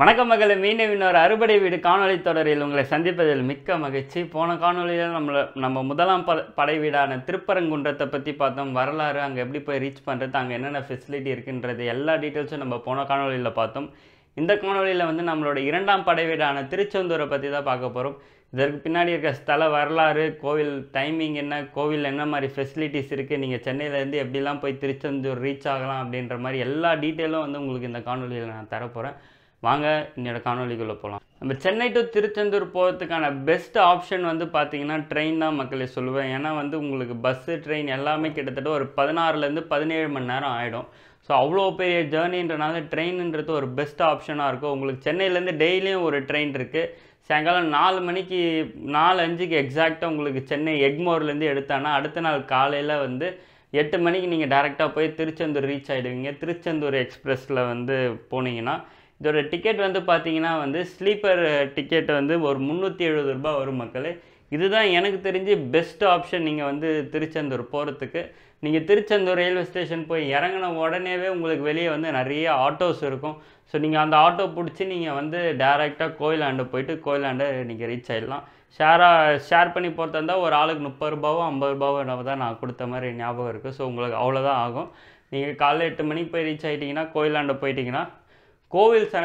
வணக்கம் மகளே மீண்டும் இன்னொரு அறுபடை வீடு காணொளி தொடரில் உங்களை சந்திப்பதில் மிக்க மகிழ்ச்சி போன காணொளியில் நம்மள நம்ம முதலாம் ப படை வீடான திருப்பரங்குன்றத்தை பற்றி பார்த்தோம் வரலாறு அங்கே எப்படி போய் ரீச் பண்ணுறது அங்கே என்னென்ன ஃபெசிலிட்டி இருக்குன்றது எல்லா டீட்டெயில்ஸும் நம்ம போன காணொளியில் பார்த்தோம் இந்த காணொளியில் வந்து நம்மளோட இரண்டாம் படை வீடான திருச்செந்தூரை பற்றி தான் பார்க்க போகிறோம் இதற்கு பின்னாடி இருக்க ஸ்தல வரலாறு கோவில் டைமிங் என்ன கோவில் என்ன மாதிரி ஃபெசிலிட்டிஸ் இருக்குது நீங்கள் சென்னையிலேருந்து எப்படிலாம் போய் திருச்செந்தூர் ரீச் ஆகலாம் அப்படின்ற மாதிரி எல்லா டீட்டெயிலும் வந்து உங்களுக்கு இந்த காணொளியில் நான் தரப்போகிறேன் வாங்க என்னோட காணொளிக்குள்ளே போகலாம் நம்ம சென்னை டு திருச்செந்தூர் போகிறதுக்கான பெஸ்ட் ஆப்ஷன் வந்து பார்த்தீங்கன்னா ட்ரெயின் தான் மக்களே சொல்லுவேன் ஏன்னா வந்து உங்களுக்கு பஸ்ஸு ட்ரெயின் எல்லாமே கிட்டத்தட்ட ஒரு பதினாறுலேருந்து பதினேழு மணி நேரம் ஆகிடும் ஸோ அவ்வளோ பெரிய ஜேர்னின்றனால ட்ரெயின்ன்றது ஒரு பெஸ்ட் ஆப்ஷனாக இருக்கும் உங்களுக்கு சென்னையிலேருந்து டெய்லியும் ஒரு ட்ரெயின் இருக்குது சாயங்காலம் நாலு மணிக்கு நாலு அஞ்சுக்கு எக்ஸாக்டாக உங்களுக்கு சென்னை எக்மோர்லேருந்து எடுத்தானா அடுத்த நாள் காலையில் வந்து எட்டு மணிக்கு நீங்கள் டேரெக்டாக போய் திருச்செந்தூர் ரீச் ஆகிடுவீங்க திருச்செந்தூர் எக்ஸ்பிரஸில் வந்து போனீங்கன்னா இதோட டிக்கெட் வந்து பார்த்தீங்கன்னா வந்து ஸ்லீப்பர் டிக்கெட் வந்து ஒரு முந்நூற்றி எழுபது ரூபாய் வரும் மக்களே இதுதான் எனக்கு தெரிஞ்சு பெஸ்ட் ஆப்ஷன் நீங்கள் வந்து திருச்செந்தூர் போகிறதுக்கு நீங்கள் திருச்செந்தூர் ரயில்வே ஸ்டேஷன் போய் இறங்கின உடனேவே உங்களுக்கு வெளியே வந்து நிறைய ஆட்டோஸ் இருக்கும் ஸோ நீங்கள் அந்த ஆட்டோ பிடிச்சி நீங்கள் வந்து டேரெக்டாக கோயிலாண்டு போயிட்டு கோயிலாண்டு நீங்கள் ரீச் ஆகிடலாம் ஷேராக ஷேர் பண்ணி போகிறதா இருந்தால் ஒரு ஆளுக்கு முப்பது ரூபாவோ ஐம்பது ரூபாவோ தான் நான் கொடுத்த மாதிரி ஞாபகம் இருக்குது ஸோ உங்களுக்கு அவ்வளோதான் ஆகும் நீங்கள் காலைல எட்டு மணிக்கு போய் ரீச் ஆகிட்டிங்கன்னா கோயிலாண்ட போயிட்டீங்கன்னா கோவில் ச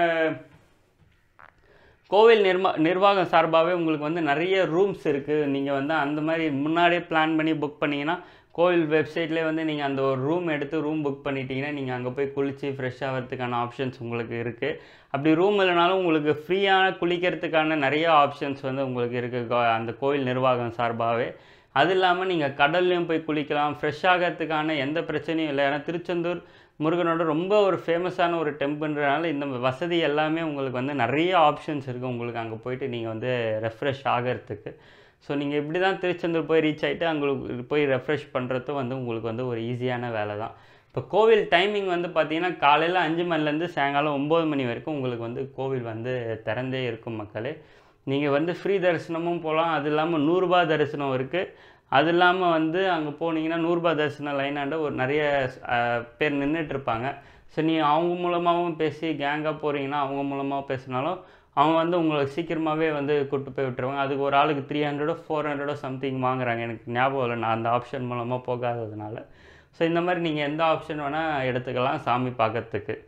கோவில் நிர்மா நிர்வாகம் சார்பாகவே உங்களுக்கு வந்து நிறைய ரூம்ஸ் இருக்குது நீங்கள் வந்து அந்த மாதிரி முன்னாடியே பிளான் பண்ணி புக் பண்ணிங்கன்னா கோவில் வெப்சைட்லேயே வந்து நீங்கள் அந்த ஒரு ரூம் எடுத்து ரூம் புக் பண்ணிட்டீங்கன்னா நீங்கள் அங்கே போய் குளித்து ஃப்ரெஷ் ஆகிறதுக்கான ஆப்ஷன்ஸ் உங்களுக்கு இருக்குது அப்படி ரூம் இல்லைனாலும் உங்களுக்கு ஃப்ரீயான குளிக்கிறதுக்கான நிறைய ஆப்ஷன்ஸ் வந்து உங்களுக்கு இருக்குது அந்த கோவில் நிர்வாகம் சார்பாகவே அது இல்லாமல் நீங்கள் கடல்லையும் போய் குளிக்கலாம் ஃப்ரெஷ் ஆகிறதுக்கான எந்த பிரச்சனையும் இல்லை ஏன்னா திருச்செந்தூர் முருகனோட ரொம்ப ஒரு ஃபேமஸான ஒரு டெம்பிள்ன்றனால இந்த வசதி எல்லாமே உங்களுக்கு வந்து நிறைய ஆப்ஷன்ஸ் இருக்குது உங்களுக்கு அங்கே போயிட்டு நீங்கள் வந்து ரெஃப்ரெஷ் ஆகிறதுக்கு ஸோ நீங்கள் இப்படி தான் திருச்செந்தூர் போய் ரீச் ஆகிட்டு அங்களுக்கு போய் ரெஃப்ரெஷ் பண்ணுறதும் வந்து உங்களுக்கு வந்து ஒரு ஈஸியான வேலை தான் இப்போ கோவில் டைமிங் வந்து பார்த்தீங்கன்னா காலையில் அஞ்சு மணிலேருந்து சாயங்காலம் ஒம்பது மணி வரைக்கும் உங்களுக்கு வந்து கோவில் வந்து திறந்தே இருக்கும் மக்களே நீங்கள் வந்து ஃப்ரீ தரிசனமும் போகலாம் அது இல்லாமல் நூறுரூபா தரிசனம் இருக்குது அது இல்லாமல் வந்து அங்கே போனீங்கன்னா நூறுரூபா தரிசன லைனாண்ட ஒரு நிறைய பேர் நின்றுட்டுருப்பாங்க ஸோ நீ அவங்க மூலமாகவும் பேசி கேங்காக போகிறீங்கன்னா அவங்க மூலமாக பேசினாலும் அவங்க வந்து உங்களுக்கு சீக்கிரமாகவே வந்து கூப்பிட்டு போய் விட்டுருவாங்க அதுக்கு ஒரு ஆளுக்கு த்ரீ ஹண்ட்ரடோ ஃபோர் ஹண்ட்ரடோ சம்திங் வாங்குறாங்க எனக்கு ஞாபகம் இல்லை நான் அந்த ஆப்ஷன் மூலமாக போகாததுனால ஸோ இந்த மாதிரி நீங்கள் எந்த ஆப்ஷன் வேணால் எடுத்துக்கலாம் சாமி பார்க்கறதுக்கு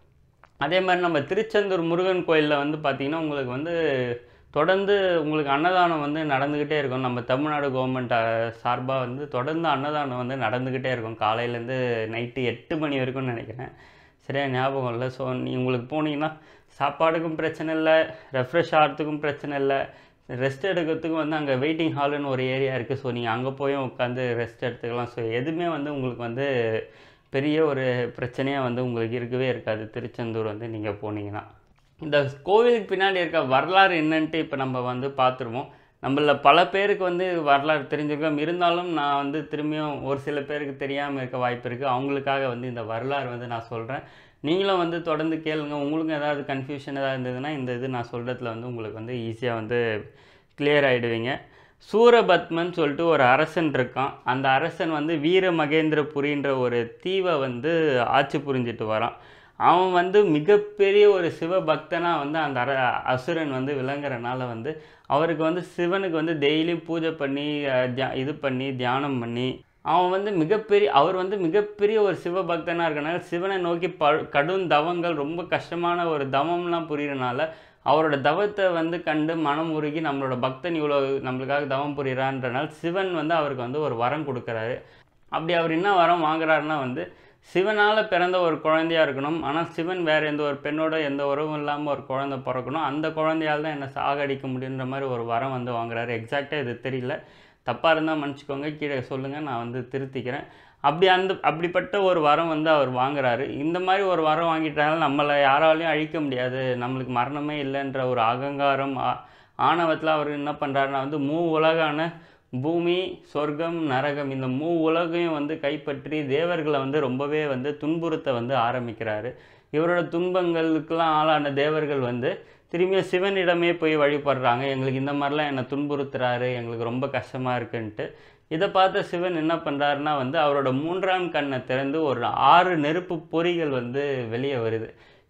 அதே மாதிரி நம்ம திருச்செந்தூர் முருகன் கோயிலில் வந்து பார்த்திங்கன்னா உங்களுக்கு வந்து தொடர்ந்து உங்களுக்கு அன்னதானம் வந்து நடந்துக்கிட்டே இருக்கும் நம்ம தமிழ்நாடு கவர்மெண்ட் சார்பாக வந்து தொடர்ந்து அன்னதானம் வந்து நடந்துக்கிட்டே இருக்கும் காலையிலேருந்து நைட்டு எட்டு மணி வரைக்கும்னு நினைக்கிறேன் சரியா ஞாபகம் இல்லை ஸோ நீ உங்களுக்கு போனீங்கன்னா சாப்பாடுக்கும் பிரச்சனை இல்லை ரெஃப்ரெஷ் ஆகிறதுக்கும் பிரச்சனை இல்லை ரெஸ்ட் எடுக்கிறதுக்கும் வந்து அங்கே வெயிட்டிங் ஹாலுன்னு ஒரு ஏரியா இருக்குது ஸோ நீங்கள் அங்கே போய் உட்காந்து ரெஸ்ட் எடுத்துக்கலாம் ஸோ எதுவுமே வந்து உங்களுக்கு வந்து பெரிய ஒரு பிரச்சனையாக வந்து உங்களுக்கு இருக்கவே இருக்காது திருச்செந்தூர் வந்து நீங்கள் போனீங்கன்னா இந்த கோவிலுக்கு பின்னாடி இருக்க வரலாறு என்னன்ட்டு இப்போ நம்ம வந்து பார்த்துருவோம் நம்மள பல பேருக்கு வந்து வரலாறு தெரிஞ்சிருக்கோம் இருந்தாலும் நான் வந்து திரும்பியும் ஒரு சில பேருக்கு தெரியாமல் இருக்க வாய்ப்பு இருக்குது அவங்களுக்காக வந்து இந்த வரலாறு வந்து நான் சொல்கிறேன் நீங்களும் வந்து தொடர்ந்து கேளுங்க உங்களுக்கும் ஏதாவது கன்ஃபியூஷன் ஏதாவது இருந்ததுன்னா இந்த இது நான் சொல்கிறதுல வந்து உங்களுக்கு வந்து ஈஸியாக வந்து கிளியர் ஆகிடுவீங்க சூரபத்மன் சொல்லிட்டு ஒரு அரசன் இருக்கான் அந்த அரசன் வந்து வீர மகேந்திரபுரின்ற ஒரு தீவை வந்து ஆட்சி புரிஞ்சிட்டு வரான் அவன் வந்து மிகப்பெரிய ஒரு சிவபக்தனாக வந்து அந்த அர அசுரன் வந்து விளங்குறனால வந்து அவருக்கு வந்து சிவனுக்கு வந்து டெய்லியும் பூஜை பண்ணி தியா இது பண்ணி தியானம் பண்ணி அவன் வந்து மிகப்பெரிய அவர் வந்து மிகப்பெரிய ஒரு சிவபக்தனாக இருக்கனால சிவனை நோக்கி ப கடும் தவங்கள் ரொம்ப கஷ்டமான ஒரு தவம்லாம் புரியறனால அவரோட தவத்தை வந்து கண்டு மனம் உருகி நம்மளோட பக்தன் இவ்வளோ நம்மளுக்காக தவம் புரிகிறான்றனால சிவன் வந்து அவருக்கு வந்து ஒரு வரம் கொடுக்குறாரு அப்படி அவர் என்ன வரம் வாங்குறாருன்னா வந்து சிவனால் பிறந்த ஒரு குழந்தையா இருக்கணும் ஆனால் சிவன் வேறு எந்த ஒரு பெண்ணோட எந்த உறவும் இல்லாமல் ஒரு குழந்தை பிறக்கணும் அந்த குழந்தையால் தான் என்னை சாகடிக்க முடியுன்ற மாதிரி ஒரு வரம் வந்து வாங்குறாரு எக்ஸாக்டாக இது தெரியல தப்பாக இருந்தால் மன்னிச்சிக்கோங்க கீழே சொல்லுங்கள் நான் வந்து திருத்திக்கிறேன் அப்படி அந்த அப்படிப்பட்ட ஒரு வரம் வந்து அவர் வாங்குறாரு இந்த மாதிரி ஒரு வரம் வாங்கிட்டாலும் நம்மளை யாராலையும் அழிக்க முடியாது நம்மளுக்கு மரணமே இல்லைன்ற ஒரு அகங்காரம் ஆணவத்தில் அவர் என்ன பண்ணுறாருன்னா வந்து மூ உலகான பூமி சொர்க்கம் நரகம் இந்த மூ உலகையும் வந்து கைப்பற்றி தேவர்களை வந்து ரொம்பவே வந்து துன்புறுத்த வந்து ஆரம்பிக்கிறாரு இவரோட துன்பங்களுக்கெல்லாம் ஆளான தேவர்கள் வந்து திரும்பியும் சிவனிடமே போய் வழிபடுறாங்க எங்களுக்கு இந்த மாதிரிலாம் என்னை துன்புறுத்துறாரு எங்களுக்கு ரொம்ப கஷ்டமாக இருக்குன்ட்டு இதை பார்த்த சிவன் என்ன பண்ணுறாருன்னா வந்து அவரோட மூன்றாம் கண்ணை திறந்து ஒரு ஆறு நெருப்பு பொறிகள் வந்து வெளியே வருது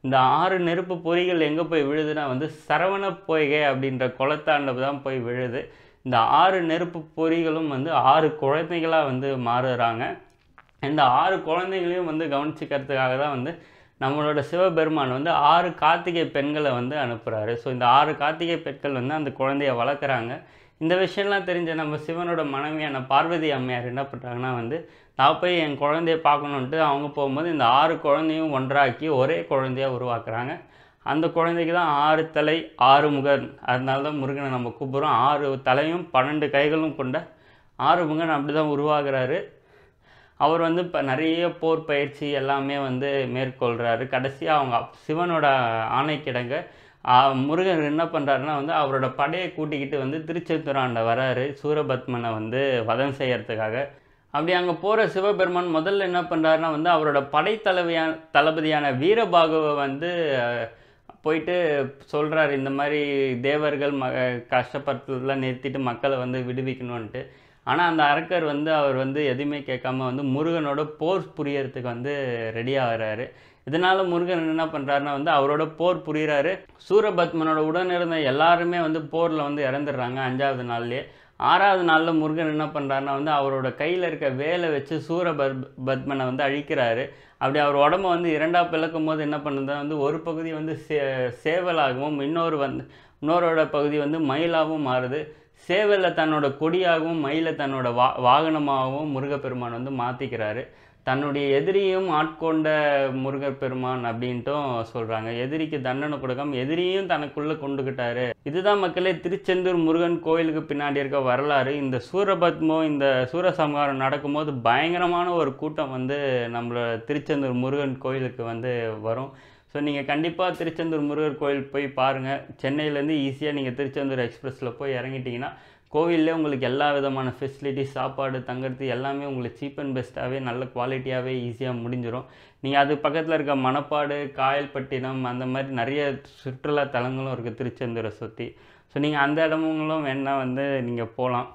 இந்த ஆறு நெருப்பு பொறிகள் எங்கே போய் விழுதுன்னா வந்து சரவண பொய்கை அப்படின்ற குளத்தாண்ட தான் போய் விழுது இந்த ஆறு நெருப்பு பொறிகளும் வந்து ஆறு குழந்தைகளாக வந்து மாறுறாங்க இந்த ஆறு குழந்தைகளையும் வந்து கவனிச்சுக்கிறதுக்காக தான் வந்து நம்மளோட சிவபெருமான் வந்து ஆறு கார்த்திகை பெண்களை வந்து அனுப்புகிறாரு ஸோ இந்த ஆறு கார்த்திகை பெண்கள் வந்து அந்த குழந்தைய வளர்க்குறாங்க இந்த விஷயம்லாம் தெரிஞ்ச நம்ம சிவனோட மனைவியான பார்வதி அம்மையார் என்ன பண்ணுறாங்கன்னா வந்து நான் போய் என் குழந்தைய பார்க்கணுன்ட்டு அவங்க போகும்போது இந்த ஆறு குழந்தையும் ஒன்றாக்கி ஒரே குழந்தைய உருவாக்குறாங்க அந்த குழந்தைக்கு தான் ஆறு தலை ஆறு முகன் அதனால தான் முருகனை நம்ம கூப்பிட்றோம் ஆறு தலையும் பன்னெண்டு கைகளும் கொண்ட ஆறு முகன் அப்படி தான் உருவாகிறாரு அவர் வந்து இப்போ நிறைய போர் பயிற்சி எல்லாமே வந்து மேற்கொள்கிறாரு கடைசியாக அவங்க அப்- சிவனோட ஆணைக்கிடங்க ஆ, முருகன் என்ன பண்ணுறாருன்னா வந்து அவரோட படையை கூட்டிக்கிட்டு வந்து திருச்செந்தூராண்ட வராரு சூரபத்மனை வந்து வதம் செய்யறதுக்காக அப்படி அங்கே போகிற சிவபெருமான் முதல்ல என்ன பண்ணுறாருன்னா வந்து அவரோட படைத்தளவையான தளபதியான வீரபாகுவை வந்து அஹ், போயிட்டு சொல்கிறாரு இந்த மாதிரி தேவர்கள் ம கஷ்டப்படுறதுலாம் நிறுத்திட்டு மக்களை வந்து விடுவிக்கணுன்ட்டு ஆனால் அந்த அரக்கர் வந்து அவர் வந்து எதுவுமே கேட்காம வந்து முருகனோட போர் புரியறதுக்கு வந்து ரெடி ஆகுறாரு இதனால முருகன் என்ன பண்ணுறாருன்னா வந்து அவரோட போர் புரிகிறாரு சூரபத்மனோட உடன் இருந்த எல்லாருமே வந்து போரில் வந்து இறந்துடுறாங்க அஞ்சாவது நாள்லயே ஆறாவது நாளில் முருகன் என்ன பண்ணுறாருன்னா வந்து அவரோட கையில் இருக்க வேலை வச்சு சூரபத் பத்மனை வந்து அழிக்கிறாரு அப்படி அவர் உடம்ப வந்து இரண்டா பிளக்கும் போது என்ன பண்ணுதுன்னா வந்து ஒரு பகுதி வந்து சே சேவலாகவும் இன்னொரு வந்து இன்னொரோட பகுதி வந்து மயிலாகவும் மாறுது சேவலில் தன்னோட கொடியாகவும் மயிலை தன்னோட வா வாகனமாகவும் முருகப்பெருமான் வந்து மாற்றிக்கிறாரு தன்னுடைய எதிரியும் ஆட்கொண்ட முருகப்பெருமான் அப்படின்ட்டும் சொல்கிறாங்க எதிரிக்கு தண்டனை கொடுக்காம எதிரியும் தனக்குள்ளே கொண்டுக்கிட்டாரு இதுதான் மக்களே திருச்செந்தூர் முருகன் கோயிலுக்கு பின்னாடி இருக்க வரலாறு இந்த சூரபத்மம் இந்த சூரசம்ஹாரம் நடக்கும்போது பயங்கரமான ஒரு கூட்டம் வந்து நம்மளோட திருச்செந்தூர் முருகன் கோயிலுக்கு வந்து வரும் ஸோ நீங்கள் கண்டிப்பாக திருச்செந்தூர் முருகர் கோயில் போய் பாருங்கள் சென்னையிலேருந்து ஈஸியாக நீங்கள் திருச்செந்தூர் எக்ஸ்பிரஸில் போய் இறங்கிட்டீங்கன்னா கோவில்லே உங்களுக்கு எல்லா விதமான ஃபெசிலிட்டிஸ் சாப்பாடு தங்குறது எல்லாமே உங்களுக்கு சீப் அண்ட் பெஸ்ட்டாகவே நல்ல குவாலிட்டியாகவே ஈஸியாக முடிஞ்சிடும் நீங்கள் அது பக்கத்தில் இருக்க மணப்பாடு காயல்பட்டினம் அந்த மாதிரி நிறைய சுற்றுலா தலங்களும் இருக்குது திருச்செந்தூரை சுற்றி ஸோ நீங்கள் அந்த இடமுங்களும் வேணால் வந்து நீங்கள் போகலாம்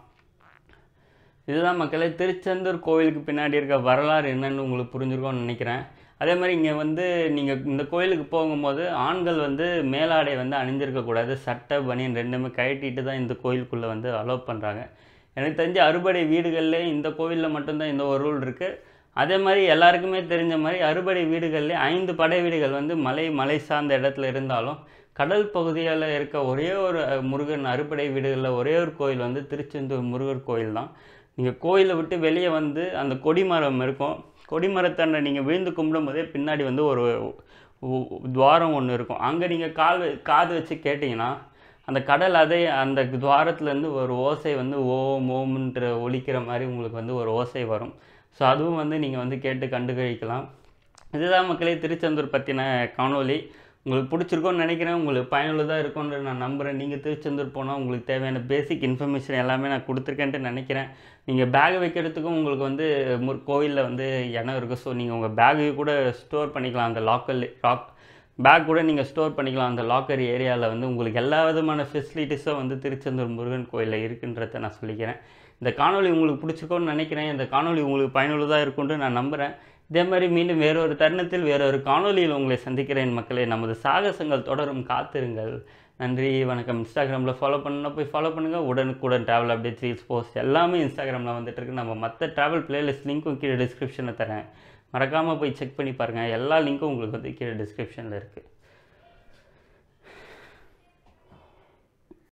இதுதான் மக்களே திருச்செந்தூர் கோவிலுக்கு பின்னாடி இருக்க வரலாறு என்னன்னு உங்களுக்கு புரிஞ்சிருக்கும்னு நினைக்கிறேன் அதே மாதிரி இங்கே வந்து நீங்கள் இந்த கோயிலுக்கு போகும்போது ஆண்கள் வந்து மேலாடை வந்து அணிஞ்சிருக்கக்கூடாது சட்டை பனியன் ரெண்டுமே கழட்டிட்டு தான் இந்த கோயிலுக்குள்ளே வந்து அலோவ் பண்ணுறாங்க எனக்கு தெரிஞ்ச அறுபடை வீடுகள்லே இந்த கோவிலில் மட்டும்தான் இந்த ஒரு ரூல் இருக்குது அதே மாதிரி எல்லாருக்குமே தெரிஞ்ச மாதிரி அறுபடை வீடுகள்லே ஐந்து படை வீடுகள் வந்து மலை மலை சார்ந்த இடத்துல இருந்தாலும் கடல் பகுதியில் இருக்க ஒரே ஒரு அஹ், முருகன் அறுபடை வீடுகளில் ஒரே ஒரு கோயில் வந்து திருச்செந்தூர் முருகர் கோயில் தான் நீங்கள் கோயிலை விட்டு வெளியே வந்து அந்த கொடிமரம் இருக்கும் கொடிமரத்தாண்ட நீங்கள் விழுந்து கும்பிடும் போதே பின்னாடி வந்து ஒரு உ- துவாரம் ஒன்று இருக்கும் அங்கே நீங்கள் கால் வ- காது வச்சு கேட்டிங்கன்னா அந்த கடல் அதே அந்த துவாரத்துலேருந்து ஒரு ஓசை வந்து ஓம் ஓம்ன்ற ஒலிக்கிற மாதிரி உங்களுக்கு வந்து ஒரு ஓசை வரும் ஸோ அதுவும் வந்து நீங்கள் வந்து கேட்டு கண்டுகளிக்கலாம் இதுதான் மக்களே திருச்செந்தூர் பற்றின காணொளி உங்களுக்கு பிடிச்சிருக்கும்னு நினைக்கிறேன் உங்களுக்கு பயனுள்ளதாக இருக்கும்னு நான் நம்புகிறேன் நீங்கள் திருச்செந்தூர் போனால் உங்களுக்கு தேவையான பேசிக் இன்ஃபர்மேஷன் எல்லாமே நான் கொடுத்துருக்கேன்ட்டு நினைக்கிறேன் நீங்கள் பேக் வைக்கிறதுக்கும் உங்களுக்கு வந்து முர் கோவிலில் வந்து இடம் இருக்குது ஸோ நீங்கள் உங்கள் பேகு கூட ஸ்டோர் பண்ணிக்கலாம் அந்த லாக்கல் லாக் பேக் கூட நீங்கள் ஸ்டோர் பண்ணிக்கலாம் அந்த லாக்கர் ஏரியாவில் வந்து உங்களுக்கு எல்லா விதமான ஃபெசிலிட்டிஸும் வந்து திருச்செந்தூர் முருகன் கோயிலில் இருக்குன்றதை நான் சொல்லிக்கிறேன் இந்த காணொளி உங்களுக்கு பிடிச்சிருக்கோன்னு நினைக்கிறேன் இந்த காணொளி உங்களுக்கு பயனுள்ளதாக இருக்கும்னு நான் நம்புகிறேன் இதே மாதிரி மீண்டும் வேறொரு தருணத்தில் வேறொரு காணொளியில் உங்களை சந்திக்கிறேன் மக்களே நமது சாகசங்கள் தொடரும் காத்திருங்கள் நன்றி வணக்கம் இன்ஸ்டாகிராமில் ஃபாலோ பண்ணால் போய் ஃபாலோ பண்ணுங்கள் உடனுக்குடன் ட்ராவல் அப்டேட்ஸ் ரீல்ஸ் போஸ்ட் எல்லாமே இன்ஸ்டாகிராமில் வந்துட்டு இருக்கு நம்ம மற்ற ட்ராவல் பிளேலிஸ்ட் லிங்க்கும் கீழே டிஸ்கிரிப்ஷனில் தரேன் மறக்காமல் போய் செக் பண்ணி பாருங்கள் எல்லா லிங்க்கும் உங்களுக்கு வந்து கீழே டிஸ்கிரிப்ஷனில் இருக்குது